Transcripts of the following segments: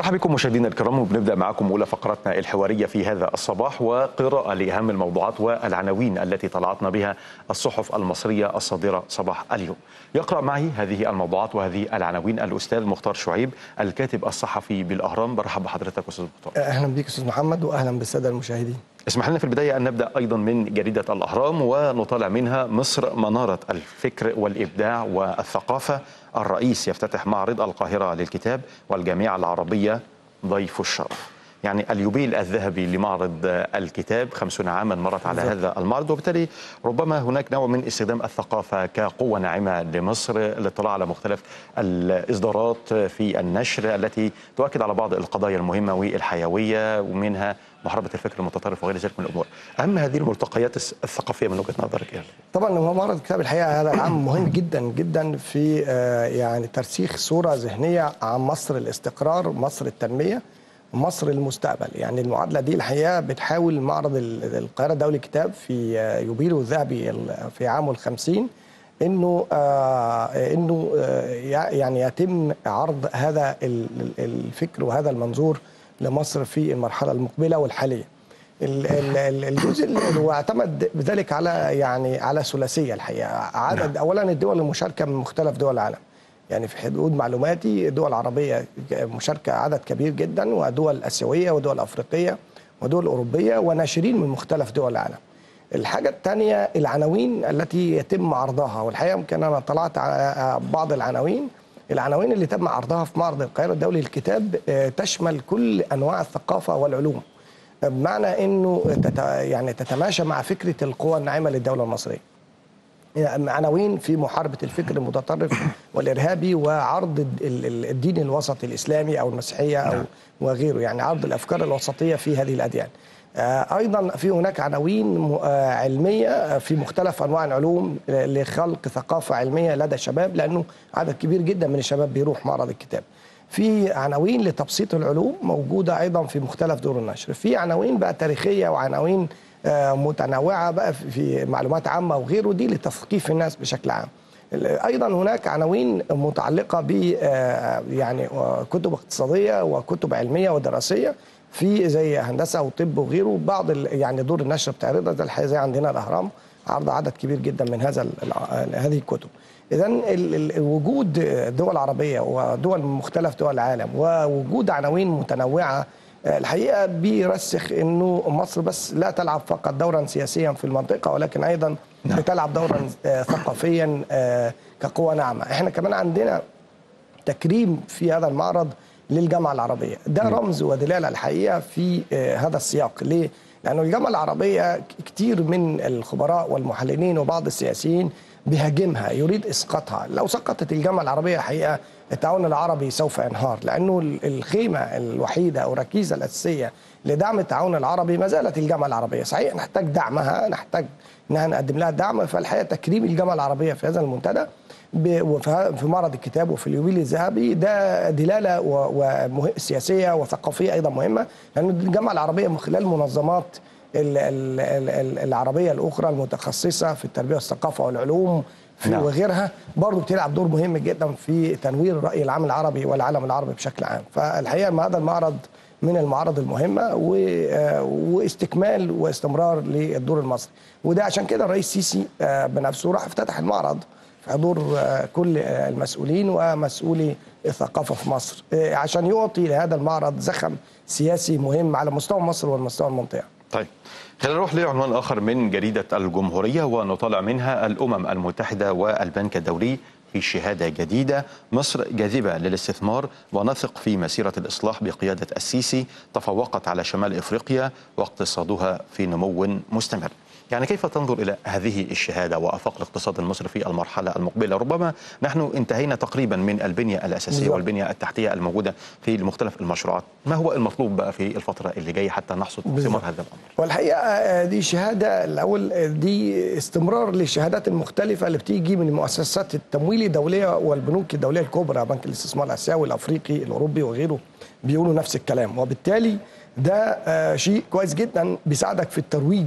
برحب بكم مشاهدينا الكرام وبنبدا معكم اولى فقراتنا الحواريه في هذا الصباح وقراءه لاهم الموضوعات والعناوين التي طلعتنا بها الصحف المصريه الصادره صباح اليوم. يقرا معي هذه الموضوعات وهذه العناوين الاستاذ مختار شعيب الكاتب الصحفي بالاهرام برحب بحضرتك استاذ مختار. اهلا بك استاذ محمد واهلا بالساده المشاهدين. اسمح لنا في البدايه ان نبدا ايضا من جريده الاهرام ونطالع منها مصر مناره الفكر والابداع والثقافه الرئيس يفتتح معرض القاهره للكتاب والجامعه العربيه ضيف الشرف. يعني اليوبيل الذهبي لمعرض الكتاب خمسون عاما مرت على بالزبط. هذا المعرض وبالتالي ربما هناك نوع من استخدام الثقافة كقوة ناعمة لمصر الاطلاع على مختلف الإصدارات في النشر التي تؤكد على بعض القضايا المهمة والحيوية ومنها محاربة الفكر المتطرف وغير ذلك من الأمور أهم هذه الملتقيات الثقافية من وجهة نظرك إيه؟ طبعا هو معرض الكتاب الحقيقة هذا العام مهم جدا جدا في يعني ترسيخ صورة ذهنية عن مصر الاستقرار مصر التنمية مصر المستقبل يعني المعادلة دي الحقيقة بتحاول معرض القاهرة الدولي للكتاب في يوبيله الذهبي في عامه الخمسين انه آه انه آه يعني يتم عرض هذا الفكر وهذا المنظور لمصر في المرحله المقبله والحاليه. الجزء اللي هو اعتمد بذلك على يعني على ثلاثيه الحقيقه عدد اولا الدول المشاركه من مختلف دول العالم. يعني في حدود معلوماتي دول عربيه مشاركه عدد كبير جدا ودول اسيويه ودول افريقيه ودول اوروبيه وناشرين من مختلف دول العالم. الحاجه الثانيه العناوين التي يتم عرضها والحقيقه يمكن انا طلعت على بعض العناوين العناوين اللي تم عرضها في معرض القاهره الدولي للكتاب تشمل كل انواع الثقافه والعلوم بمعنى انه يعني تتماشى مع فكره القوى الناعمه للدوله المصريه. عناوين في محاربه الفكر المتطرف والارهابي وعرض الدين الوسطي الاسلامي او المسيحيه او وغيره يعني عرض الافكار الوسطيه في هذه الاديان. ايضا في هناك عناوين علميه في مختلف انواع العلوم لخلق ثقافه علميه لدى الشباب لانه عدد كبير جدا من الشباب بيروح معرض الكتاب. في عناوين لتبسيط العلوم موجوده ايضا في مختلف دور النشر، في عناوين بقى تاريخيه وعناوين متنوعه بقى في معلومات عامه وغيره دي لتثقيف الناس بشكل عام. ايضا هناك عناوين متعلقه ب يعني كتب اقتصاديه وكتب علميه ودراسيه في زي هندسه وطب وغيره بعض يعني دور النشر بتعرضها زي الحقيقه زي عندنا الاهرام عرض عدد كبير جدا من هذا هذه الكتب. اذا وجود دول عربيه ودول من مختلف دول العالم ووجود عناوين متنوعه الحقيقه بيرسخ انه مصر بس لا تلعب فقط دورا سياسيا في المنطقه ولكن ايضا نعم. بتلعب دورا ثقافيا كقوه ناعمه احنا كمان عندنا تكريم في هذا المعرض للجامعه العربيه ده نعم. رمز ودلاله الحقيقه في هذا السياق ليه لانه الجامعه العربيه كتير من الخبراء والمحللين وبعض السياسيين بيهاجمها يريد اسقاطها لو سقطت الجامعه العربيه الحقيقه التعاون العربي سوف ينهار لانه الخيمه الوحيده او الركيزه الاساسيه لدعم التعاون العربي ما زالت الجامعه العربيه صحيح نحتاج دعمها نحتاج انها نقدم لها دعم فالحقيقه تكريم الجامعه العربيه في هذا المنتدى في معرض الكتاب وفي اليوبيل الذهبي ده دلاله سياسيه وثقافيه ايضا مهمه لان الجامعه العربيه من خلال منظمات العربيه الاخرى المتخصصه في التربيه والثقافه والعلوم في نعم. وغيرها برضه بتلعب دور مهم جدا في تنوير الراي العام العربي والعالم العربي بشكل عام فالحقيقه هذا المعرض من المعارض المهمه واستكمال واستمرار للدور المصري وده عشان كده الرئيس السيسي بنفسه راح افتتح المعرض في حضور كل المسؤولين ومسؤولي الثقافه في مصر عشان يعطي لهذا المعرض زخم سياسي مهم على مستوى مصر والمستوى المنطقه طيب خلينا نروح لعنوان اخر من جريده الجمهوريه ونطالع منها الامم المتحده والبنك الدولي في شهاده جديده مصر جاذبه للاستثمار ونثق في مسيره الاصلاح بقياده السيسي تفوقت على شمال افريقيا واقتصادها في نمو مستمر. يعني كيف تنظر الى هذه الشهاده وافاق الاقتصاد المصري في المرحله المقبله؟ ربما نحن انتهينا تقريبا من البنيه الاساسيه بالزبط. والبنيه التحتيه الموجوده في مختلف المشروعات، ما هو المطلوب بقى في الفتره اللي جايه حتى نحصد ثمار هذا الامر؟ والحقيقه دي شهاده الاول دي استمرار للشهادات المختلفه اللي بتيجي من المؤسسات التمويل الدوليه والبنوك الدوليه الكبرى، بنك الاستثمار الاسيوي الافريقي الاوروبي وغيره بيقولوا نفس الكلام، وبالتالي ده شيء كويس جدا بيساعدك في الترويج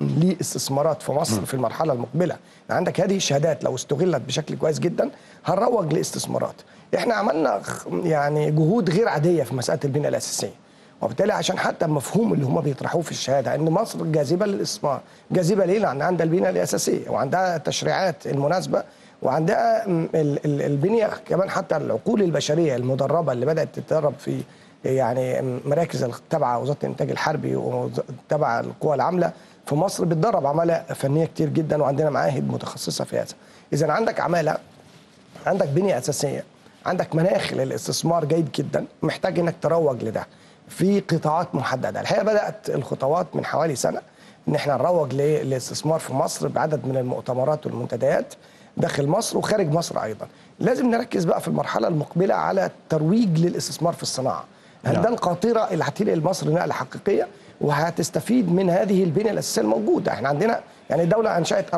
لاستثمارات في مصر في المرحله المقبله عندك هذه الشهادات لو استغلت بشكل كويس جدا هنروج لاستثمارات احنا عملنا خ- يعني جهود غير عاديه في مساله البنيه الاساسيه وبالتالي عشان حتى المفهوم اللي هم بيطرحوه في الشهاده ان مصر جاذبه للاستثمار جاذبه ليه لان عندها البنيه الاساسيه وعندها التشريعات المناسبه وعندها م- ال- ال- البنيه كمان حتى العقول البشريه المدربه اللي بدات تتدرب في يعني مراكز تبع وزاره الانتاج الحربي وتبع القوى العامله في مصر بتدرب عماله فنيه كتير جدا وعندنا معاهد متخصصه في هذا اذا عندك عماله عندك بنيه اساسيه عندك مناخ للاستثمار جيد جدا محتاج انك تروج لده في قطاعات محدده الحقيقه بدات الخطوات من حوالي سنه ان احنا نروج للاستثمار في مصر بعدد من المؤتمرات والمنتديات داخل مصر وخارج مصر ايضا لازم نركز بقى في المرحله المقبله على الترويج للاستثمار في الصناعه هل نعم. ده القاطره اللي هتنقل مصر نقله حقيقيه وهتستفيد من هذه البنيه الاساسيه الموجوده احنا عندنا يعني الدوله انشات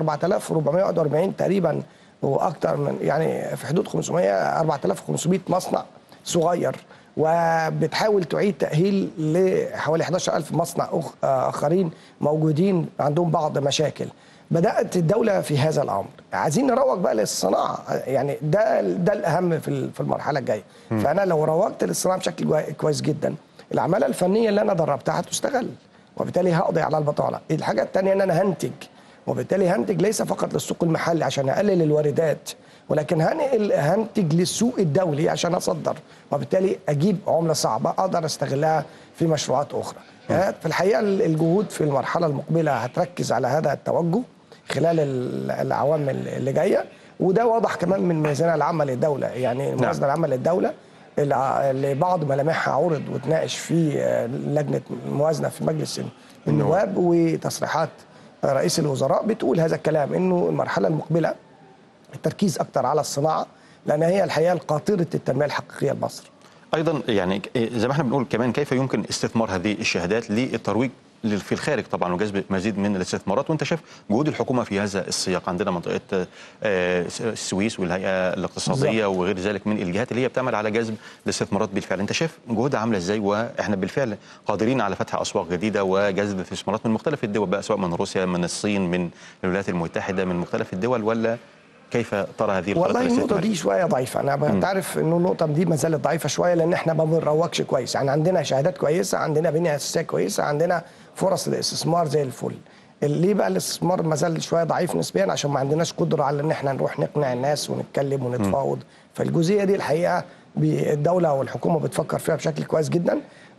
4441 تقريبا واكثر من يعني في حدود 500 4500 مصنع صغير وبتحاول تعيد تاهيل لحوالي 11000 مصنع أخ- اخرين موجودين عندهم بعض مشاكل بدات الدوله في هذا الامر عايزين نروج بقى للصناعه يعني ده ده الاهم في ال- في المرحله الجايه فانا لو روجت للصناعه بشكل كوي- كويس جدا العماله الفنيه اللي انا دربتها هتستغل وبالتالي هقضي على البطاله الحاجه الثانيه ان انا هنتج وبالتالي هنتج ليس فقط للسوق المحلي عشان اقلل الواردات ولكن هنقل هنتج للسوق الدولي عشان اصدر وبالتالي اجيب عمله صعبه اقدر استغلها في مشروعات اخرى يعني في الحقيقه الجهود في المرحله المقبله هتركز على هذا التوجه خلال ال- الاعوام اللي جايه وده واضح كمان من الميزانيه العامه للدوله يعني الموازنه العامه للدوله الع- اللي بعض ملامحها عرض وتناقش في آه، لجنه موازنه في مجلس النواب وتصريحات رئيس الوزراء بتقول هذا الكلام انه المرحله المقبله التركيز اكتر على الصناعه لان هي الحقيقه قاطره التنميه الحقيقيه لمصر ايضا يعني زي ما احنا بنقول كمان كيف يمكن استثمار هذه الشهادات للترويج لل- في الخارج طبعا وجذب مزيد من الاستثمارات وانت شايف جهود الحكومه في هذا السياق عندنا منطقه آه، السويس والهيئه الاقتصاديه وغير ذلك من الجهات اللي هي بتعمل على جذب الاستثمارات بالفعل انت شايف جهودها عامله ازاي واحنا بالفعل قادرين على فتح اسواق جديده وجذب استثمارات من مختلف الدول بقى سواء من روسيا من الصين من الولايات المتحده من مختلف الدول ولا كيف ترى هذه الخطط والله النقطة الاستثمارية؟ دي شوية ضعيفة، أنا بعترف إنه النقطة دي ما زالت ضعيفة شوية لأن إحنا ما بنروجش كويس، يعني عندنا شهادات كويسة، عندنا بنية أساسية كويسة، عندنا فرص للاستثمار زي الفل. ليه بقى الاستثمار ما زال شوية ضعيف نسبيا؟ عشان ما عندناش قدرة على إن إحنا نروح نقنع الناس ونتكلم ونتفاوض، فالجزئية دي الحقيقة بي- الدولة والحكومة بتفكر فيها بشكل كويس جدا،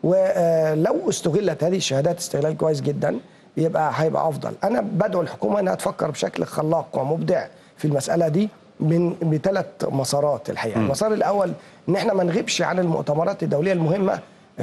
ولو استغلت هذه الشهادات استغلال كويس جدا يبقى هيبقى افضل انا بدعو الحكومه انها تفكر بشكل خلاق ومبدع في المساله دي من بثلاث مسارات الحقيقه المسار الاول ان احنا ما نغيبش عن المؤتمرات الدوليه المهمه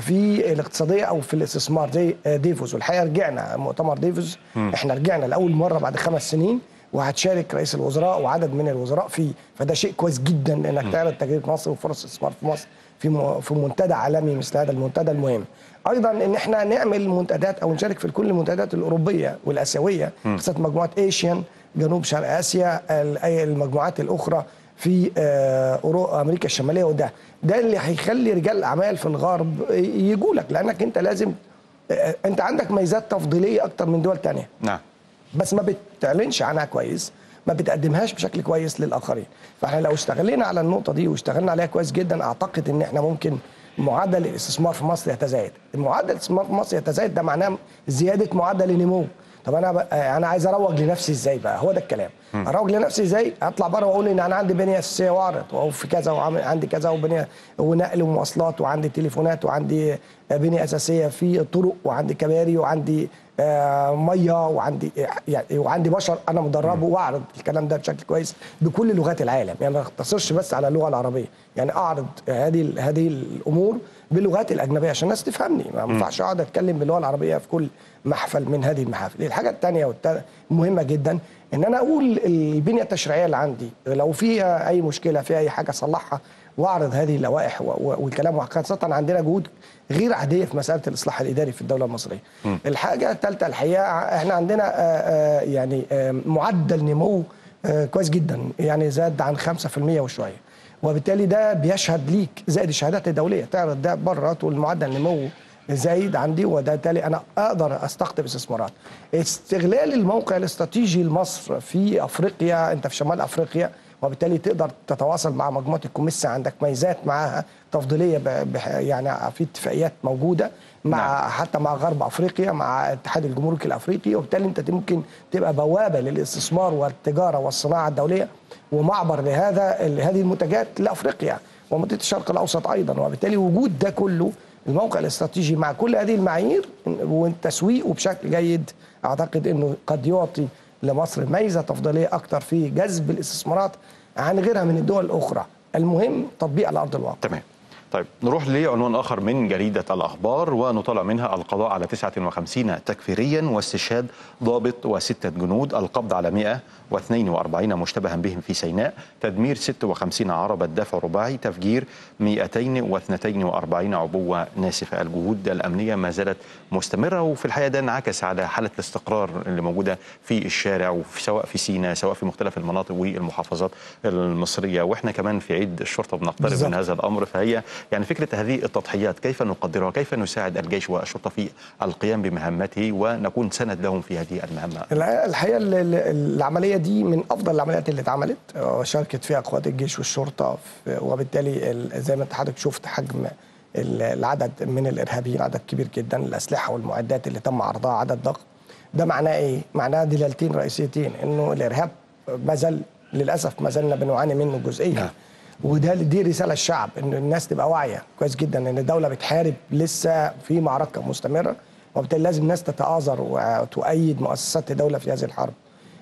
في الاقتصاديه او في الاستثمار زي ديفوز والحقيقه رجعنا مؤتمر ديفوز احنا رجعنا لاول مره بعد خمس سنين وهتشارك رئيس الوزراء وعدد من الوزراء فيه فده شيء كويس جدا انك تعرض تجربه مصر وفرص الاستثمار في مصر في م- في منتدى عالمي مثل هذا المنتدى المهم ايضا ان احنا نعمل منتديات او نشارك في كل المنتديات الاوروبيه والاسيويه خاصه مجموعه ايشيان جنوب شرق اسيا ال- أي المجموعات الاخرى في آه، أورو- امريكا الشماليه وده ده اللي هيخلي رجال الاعمال في الغرب يجوا لك لانك انت لازم آه، انت عندك ميزات تفضيليه اكتر من دول تانية نعم بس ما بتعلنش عنها كويس ما بتقدمهاش بشكل كويس للاخرين فاحنا لو استغلينا على النقطه دي واشتغلنا عليها كويس جدا اعتقد ان احنا ممكن معدل الاستثمار في مصر يتزايد معدل الاستثمار في مصر يتزايد ده معناه زياده معدل النمو طب انا بقى انا عايز اروج لنفسي ازاي بقى هو ده الكلام اروج لنفسي ازاي اطلع بره واقول ان انا عندي بنيه اساسيه واعرض او في كذا وعندي كذا وبنيه ونقل ومواصلات وعندي تليفونات وعندي بنيه اساسيه في طرق وعندي كباري وعندي آه، ميه وعندي يعني وعندي بشر انا مدربه واعرض الكلام ده بشكل كويس بكل لغات العالم يعني ما اقتصرش بس على اللغه العربيه يعني اعرض هذه هذه الامور باللغات الاجنبيه عشان الناس تفهمني ما ينفعش اقعد اتكلم باللغه العربيه في كل محفل من هذه المحافل الحاجه الثانيه المهمه جدا ان انا اقول البنيه التشريعيه اللي عندي لو فيها اي مشكله فيها اي حاجه اصلحها واعرض هذه اللوائح و- و- والكلام وخاصه عندنا جهود غير عاديه في مساله الاصلاح الاداري في الدوله المصريه. الحاجه الثالثه الحقيقه احنا عندنا آه، آه، يعني آه، معدل نمو آه، كويس جدا يعني زاد عن 5% وشويه. وبالتالي ده بيشهد ليك زائد الشهادات الدوليه تعرض ده بره تقول معدل نمو زايد عندي وده بالتالي انا اقدر استقطب استثمارات استغلال الموقع الاستراتيجي لمصر في افريقيا انت في شمال افريقيا وبالتالي تقدر تتواصل مع مجموعه الكوميسا عندك ميزات معاها تفضيليه ب- بح- يعني في اتفاقيات موجوده مع نعم. نعم. حتى مع غرب افريقيا مع اتحاد الجمرك الافريقي وبالتالي انت ممكن تبقى بوابه للاستثمار والتجاره والصناعه الدوليه ومعبر لهذا لهذه المنتجات لافريقيا ومنطقه الشرق الاوسط ايضا وبالتالي وجود ده كله الموقع الاستراتيجي مع كل هذه المعايير وتسويقه بشكل جيد اعتقد انه قد يعطي لمصر ميزه تفضيليه اكثر في جذب الاستثمارات عن غيرها من الدول الاخرى المهم تطبيق على ارض الواقع تمام طيب نروح لعنوان آخر من جريدة الأخبار ونطلع منها القضاء على 59 تكفيريا واستشهاد ضابط وستة جنود القبض على 142 مشتبها بهم في سيناء تدمير 56 عربة دفع رباعي تفجير 242 عبوة ناسفة الجهود الأمنية ما زالت مستمرة وفي الحقيقة ده انعكس على حالة الاستقرار اللي موجودة في الشارع سواء في سيناء سواء في مختلف المناطق والمحافظات المصرية واحنا كمان في عيد الشرطة بنقترب بالظبط. من هذا الامر فهي يعني فكره هذه التضحيات كيف نقدرها كيف نساعد الجيش والشرطه في القيام بمهمته ونكون سند لهم في هذه المهمه الحقيقه ال- ال- العمليه دي من افضل العمليات اللي اتعملت وشاركت فيها قوات الجيش والشرطه في- وبالتالي ال- زي ما انت حضرتك شفت حجم ال- العدد من الارهابيين عدد كبير جدا الاسلحه والمعدات اللي تم عرضها عدد ضخم ده معناه ايه؟ معناه دلالتين رئيسيتين انه الارهاب ما زال للاسف ما زلنا بنعاني منه جزئيا نعم. وده دي رساله الشعب ان الناس تبقى واعيه كويس جدا ان الدوله بتحارب لسه في معركه مستمره وبالتالي لازم الناس تتآزر وتؤيد مؤسسات الدوله في هذه الحرب.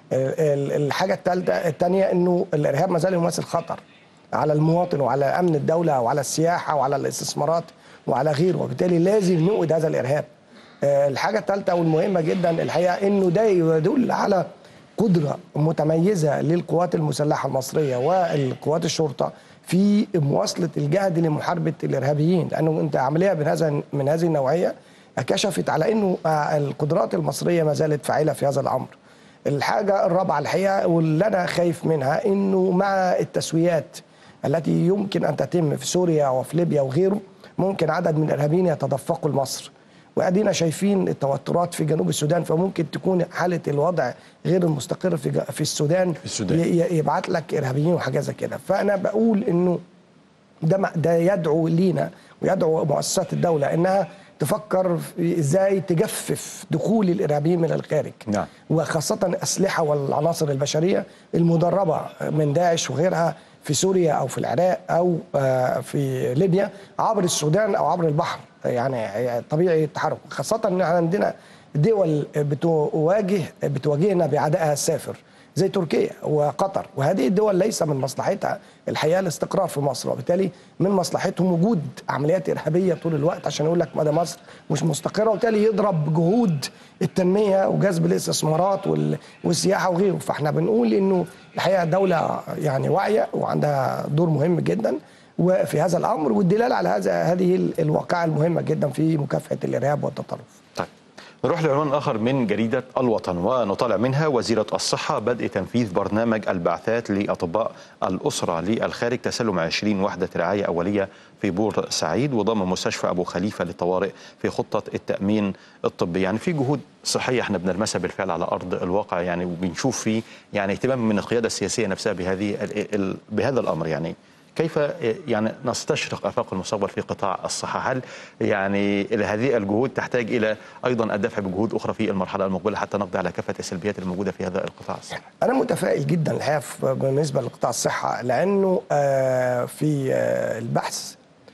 ال- ال- الحاجه الثالثه الثانيه انه الارهاب ما زال يمثل خطر على المواطن وعلى امن الدوله وعلى السياحه وعلى الاستثمارات وعلى غيره وبالتالي لازم نوقد هذا الارهاب. آه، الحاجه الثالثه والمهمه جدا الحقيقه انه ده يدل على قدرة متميزة للقوات المسلحة المصرية والقوات الشرطة في مواصلة الجهد لمحاربة الإرهابيين لأنه أنت عملية من هذا من هذه النوعية كشفت على أنه آه، القدرات المصرية ما زالت فاعلة في هذا الأمر الحاجة الرابعة الحقيقة واللي أنا خايف منها أنه مع التسويات التي يمكن أن تتم في سوريا وفي ليبيا وغيره ممكن عدد من الإرهابيين يتدفقوا لمصر وادينا شايفين التوترات في جنوب السودان فممكن تكون حاله الوضع غير المستقر في ج- في السودان في السودان. ي- ي- يبعت لك ارهابيين وحاجات زي كده فانا بقول انه ده م- ده يدعو لينا ويدعو مؤسسات الدوله انها تفكر في ازاي تجفف دخول الارهابيين من الخارج نعم. وخاصه الاسلحه والعناصر البشريه المدربه من داعش وغيرها في سوريا او في العراق او آه، في ليبيا عبر السودان او عبر البحر يعني طبيعي التحرك خاصه ان احنا عندنا دول بتواجه بتواجهنا بعدائها السافر زي تركيا وقطر وهذه الدول ليس من مصلحتها الحقيقه الاستقرار في مصر وبالتالي من مصلحتهم وجود عمليات ارهابيه طول الوقت عشان يقول لك ما ده مصر مش مستقره وبالتالي يضرب جهود التنميه وجذب الاستثمارات وال- والسياحه وغيره فاحنا بنقول انه الحقيقه دوله يعني واعيه وعندها دور مهم جدا وفي هذا الامر والدلاله على هذا هذه ال- الواقعه المهمه جدا في مكافحه الارهاب والتطرف طيب نروح لعنوان آخر من جريدة الوطن ونطالع منها وزيرة الصحة بدء تنفيذ برنامج البعثات لأطباء الأسرة للخارج تسلم 20 وحدة رعاية أولية في بور سعيد وضم مستشفى أبو خليفة للطوارئ في خطة التأمين الطبي يعني في جهود صحية احنا بنلمسها بالفعل على أرض الواقع يعني وبنشوف في يعني اهتمام من القيادة السياسية نفسها بهذه ال- ال- بهذا الأمر يعني كيف يعني نستشرق افاق المستقبل في قطاع الصحه؟ هل يعني هذه الجهود تحتاج الى ايضا الدفع بجهود اخرى في المرحله المقبله حتى نقضي على كافه السلبيات الموجوده في هذا القطاع الصحي؟ انا متفائل جدا الحقيقه في- بالنسبه لقطاع الصحه لانه آه، في آه، البحث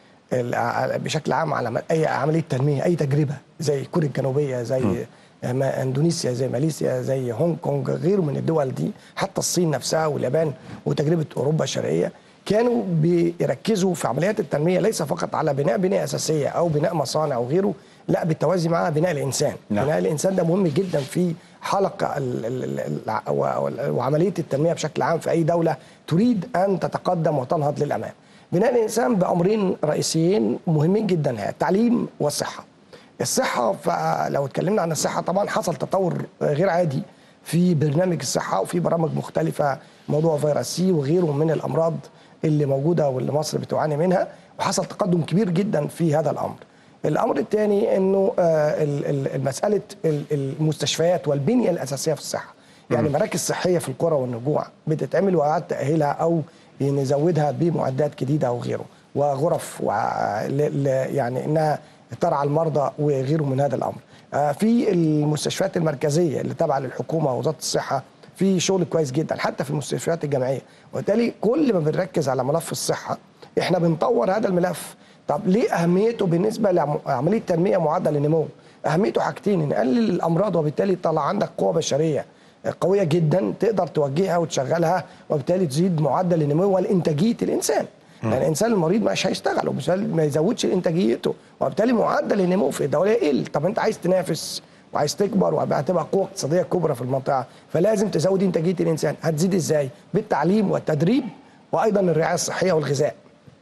ال- بشكل عام على م- اي عمليه تنميه اي تجربه زي كوريا الجنوبيه زي ما- اندونيسيا زي ماليزيا زي هونج كونج غيره من الدول دي حتى الصين نفسها واليابان وتجربه اوروبا الشرقيه كانوا بيركزوا في عمليات التنميه ليس فقط على بناء بنيه اساسيه او بناء مصانع وغيره لا بالتوازي مع بناء الانسان نعم. بناء الانسان ده مهم جدا في حلقه ال- ال- ال- الع- و- و- وعمليه التنميه بشكل عام في اي دوله تريد ان تتقدم وتنهض للامام. بناء الانسان بامرين رئيسيين مهمين جدا هي التعليم والصحه. الصحه فلو اتكلمنا عن الصحه طبعا حصل تطور غير عادي في برنامج الصحه وفي برامج مختلفه موضوع فيروس سي وغيره من الامراض اللي موجوده واللي مصر بتعاني منها وحصل تقدم كبير جدا في هذا الامر. الامر الثاني انه آه، ال- ال- المساله ال- المستشفيات والبنيه الاساسيه في الصحه يعني مراكز صحيه في القرى والنجوع بتتعمل واعاده تاهيلها او نزودها بمعدات جديده او غيره وغرف وع- ل- ل- يعني انها ترعى المرضى وغيره من هذا الامر آه، في المستشفيات المركزيه اللي تابعه للحكومه ووزاره الصحه في شغل كويس جدا حتى في المستشفيات الجامعيه وبالتالي كل ما بنركز على ملف الصحه احنا بنطور هذا الملف طب ليه اهميته بالنسبه لعمليه تنميه معدل النمو اهميته حاجتين نقلل الامراض وبالتالي يطلع عندك قوه بشريه قويه جدا تقدر توجهها وتشغلها وبالتالي تزيد معدل النمو والانتاجيه الانسان يعني الانسان المريض مش هيشتغل وبالتالي ما يزودش انتاجيته وبالتالي معدل النمو في الدوله يقل طب انت عايز تنافس وعايز تكبر وهتبقى قوه اقتصاديه كبرى في المنطقه فلازم تزود انتاجيه الانسان هتزيد ازاي بالتعليم والتدريب وايضا الرعايه الصحيه والغذاء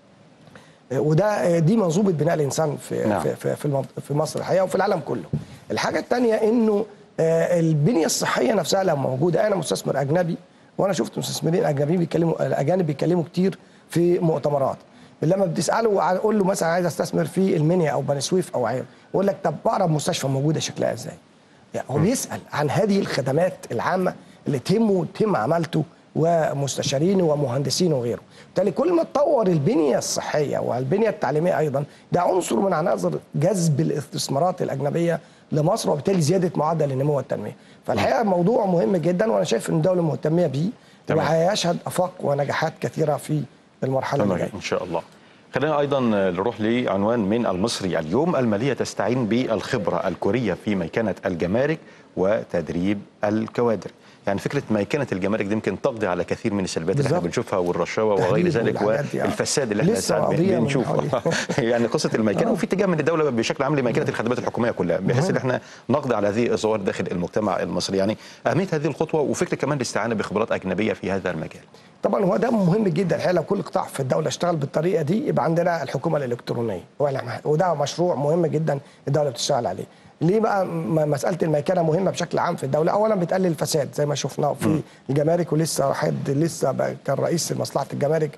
وده دي منظومه بناء الانسان في نعم. في في, في, المنط- في مصر الحقيقه وفي العالم كله. الحاجه الثانيه انه آه، البنيه الصحيه نفسها لو موجوده انا مستثمر اجنبي وانا شفت مستثمرين اجنبيين بيتكلموا الاجانب بيتكلموا كتير في مؤتمرات لما بتساله اقول له مثلا عايز استثمر في المنيا او بني سويف او عيب يقول لك طب اقرب مستشفى موجوده شكلها ازاي؟ يعني هو بيسال عن هذه الخدمات العامه اللي تهمه وتهم عملته ومستشارينه ومهندسينه وغيره بالتالي كل ما تطور البنيه الصحيه والبنيه التعليميه ايضا ده عنصر من عناصر جذب الاستثمارات الاجنبيه لمصر وبالتالي زياده معدل النمو والتنميه فالحقيقه موضوع مهم جدا وانا شايف ان الدوله مهتميه بيه تمام. وهيشهد افاق ونجاحات كثيره في المرحله اللي تمام جايه ان شاء الله خلينا ايضا نروح لعنوان من المصري اليوم الماليه تستعين بالخبره الكوريه في ميكنه الجمارك وتدريب الكوادر يعني فكره ميكنه الجمارك دي يمكن تقضي على كثير من السلبيات اللي احنا بالظبط. بنشوفها والرشاوى وغير تهريب ذلك والحاجات دي، آه. والفساد اللي احنا لسه ساعات قضية من بنشوفه حوالي. يعني قصه الميكنه وفي اتجاه من الدوله بشكل عام لميكنه الخدمات الحكوميه كلها بحيث ان احنا نقضي على هذه الظواهر داخل المجتمع المصري يعني اهميه هذه الخطوه وفكره كمان الاستعانه بخبرات اجنبيه في هذا المجال طبعا هو ده مهم جدا الحقيقه لو كل قطاع في الدوله اشتغل بالطريقه دي يبقى عندنا الحكومه الالكترونيه وإحنا- وده مشروع مهم جدا الدوله بتشتغل عليه ليه بقى م- مساله الميكنه مهمه بشكل عام في الدوله اولا بتقلل الفساد زي ما شفنا في الجمارك ولسه حد لسه بقى كان رئيس مصلحه الجمارك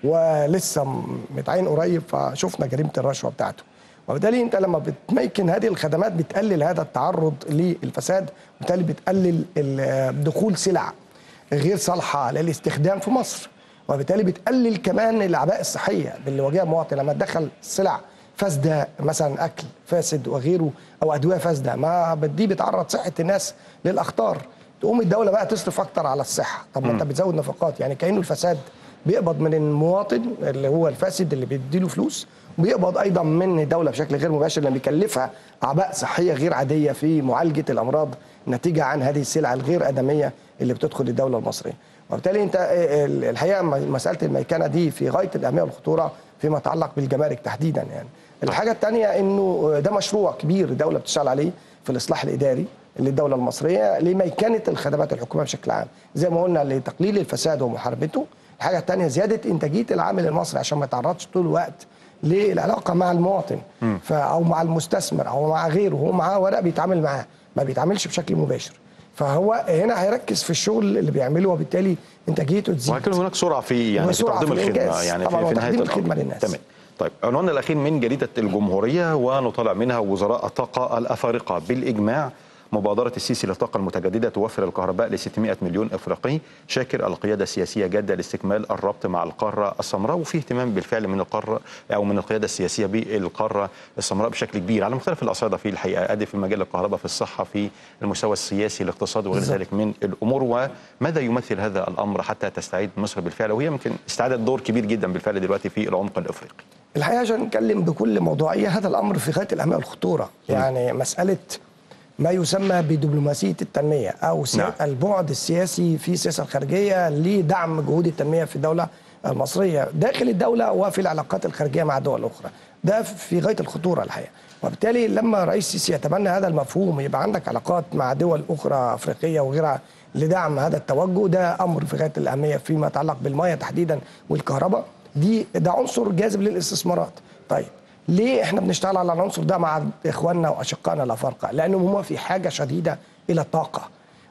ولسه م- متعين قريب فشفنا جريمه الرشوه بتاعته وبالتالي انت لما بتميكن هذه الخدمات بتقلل هذا التعرض للفساد وبالتالي بتقلل ال- دخول سلع غير صالحه للاستخدام في مصر وبالتالي بتقلل كمان الاعباء الصحيه اللي واجهها المواطن لما تدخل سلع فاسده مثلا اكل فاسد وغيره او ادويه فاسده ما دي بتعرض صحه الناس للاخطار تقوم الدوله بقى تصرف اكتر على الصحه طب ما انت بتزود نفقات يعني كانه الفساد بيقبض من المواطن اللي هو الفاسد اللي بيديله فلوس وبيقبض ايضا من الدوله بشكل غير مباشر لان بيكلفها اعباء صحيه غير عاديه في معالجه الامراض نتيجه عن هذه السلع الغير ادميه اللي بتدخل الدوله المصريه وبالتالي انت آه، ال- الحقيقه م- مساله الميكنه دي في غايه الاهميه والخطوره فيما يتعلق بالجمارك تحديدا يعني الحاجه الثانيه انه آه، ده مشروع كبير الدوله بتشتغل عليه في الاصلاح الاداري للدوله المصريه لميكنه الخدمات الحكوميه بشكل عام زي ما قلنا لتقليل الفساد ومحاربته الحاجه الثانيه زياده انتاجيه العامل المصري عشان ما يتعرضش طول الوقت للعلاقه مع المواطن ف- او مع المستثمر او مع غيره هو معاه ورق بيتعامل معاه ما بيتعاملش بشكل مباشر فهو هنا هيركز في الشغل اللي بيعمله وبالتالي انتاجيته تزيد وهيكون هناك سرعه في يعني في وسرعة تقديم في الخدمه الإنجاز. يعني طبعاً في, في نهايه وتقديم الأمر. الخدمة للناس. تمام طيب عنواننا الاخير من جريده الجمهوريه ونطالع منها وزراء الطاقه الافارقه بالاجماع مبادرة السيسي للطاقة المتجددة توفر الكهرباء ل 600 مليون إفريقي شاكر القيادة السياسية جادة لاستكمال الربط مع القارة السمراء وفي اهتمام بالفعل من القارة أو من القيادة السياسية بالقارة السمراء بشكل كبير على مختلف الأصعدة في الحقيقة أدي في مجال الكهرباء في الصحة في المستوى السياسي الاقتصادي وغير بالظبط. ذلك من الأمور وماذا يمثل هذا الأمر حتى تستعيد مصر بالفعل وهي يمكن استعادت دور كبير جدا بالفعل دلوقتي في العمق الإفريقي الحقيقه عشان نتكلم بكل موضوعيه هذا الامر في غايه الاهميه والخطوره يعني مساله ما يسمى بدبلوماسيه التنميه او سيا- نعم. البعد السياسي في السياسه الخارجيه لدعم جهود التنميه في الدوله المصريه داخل الدوله وفي العلاقات الخارجيه مع دول اخرى ده في غايه الخطوره الحقيقه وبالتالي لما رئيس السيسي يتبنى هذا المفهوم يبقى عندك علاقات مع دول اخرى افريقيه وغيرها لدعم هذا التوجه ده امر في غايه الاهميه فيما يتعلق بالميه تحديدا والكهرباء دي ده عنصر جاذب للاستثمارات طيب ليه احنا بنشتغل على العنصر ده مع اخواننا واشقائنا الافارقه لانهم هم في حاجه شديده الى الطاقه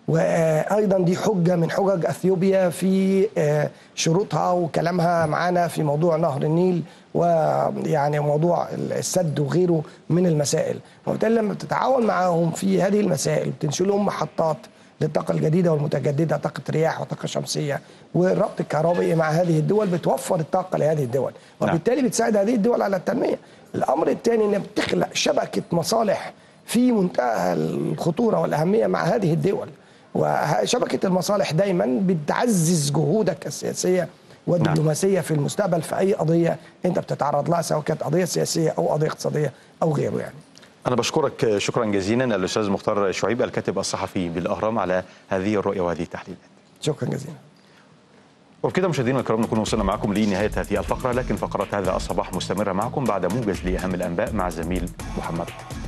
وايضا دي حجه من حجج اثيوبيا في آه، شروطها وكلامها معانا في موضوع نهر النيل ويعني موضوع السد وغيره من المسائل وبالتالي لما بتتعاون معاهم في هذه المسائل بتنشئ لهم محطات للطاقة الجديدة والمتجددة طاقة رياح وطاقة شمسية والربط الكهربائي مع هذه الدول بتوفر الطاقة لهذه الدول وبالتالي بتساعد هذه الدول على التنمية الأمر الثاني أنها بتخلق شبكة مصالح في منتهى الخطورة والأهمية مع هذه الدول وشبكة المصالح دايما بتعزز جهودك السياسية والدبلوماسية في المستقبل في أي قضية أنت بتتعرض لها سواء كانت قضية سياسية أو قضية اقتصادية أو غيره يعني أنا بشكرك شكرا جزيلا الأستاذ مختار شعيب الكاتب الصحفي بالأهرام على هذه الرؤية وهذه التحليلات شكرا جزيلا وبكده مشاهدينا الكرام نكون وصلنا معكم لنهاية هذه الفقرة لكن فقرات هذا الصباح مستمرة معكم بعد موجز لأهم الأنباء مع الزميل محمد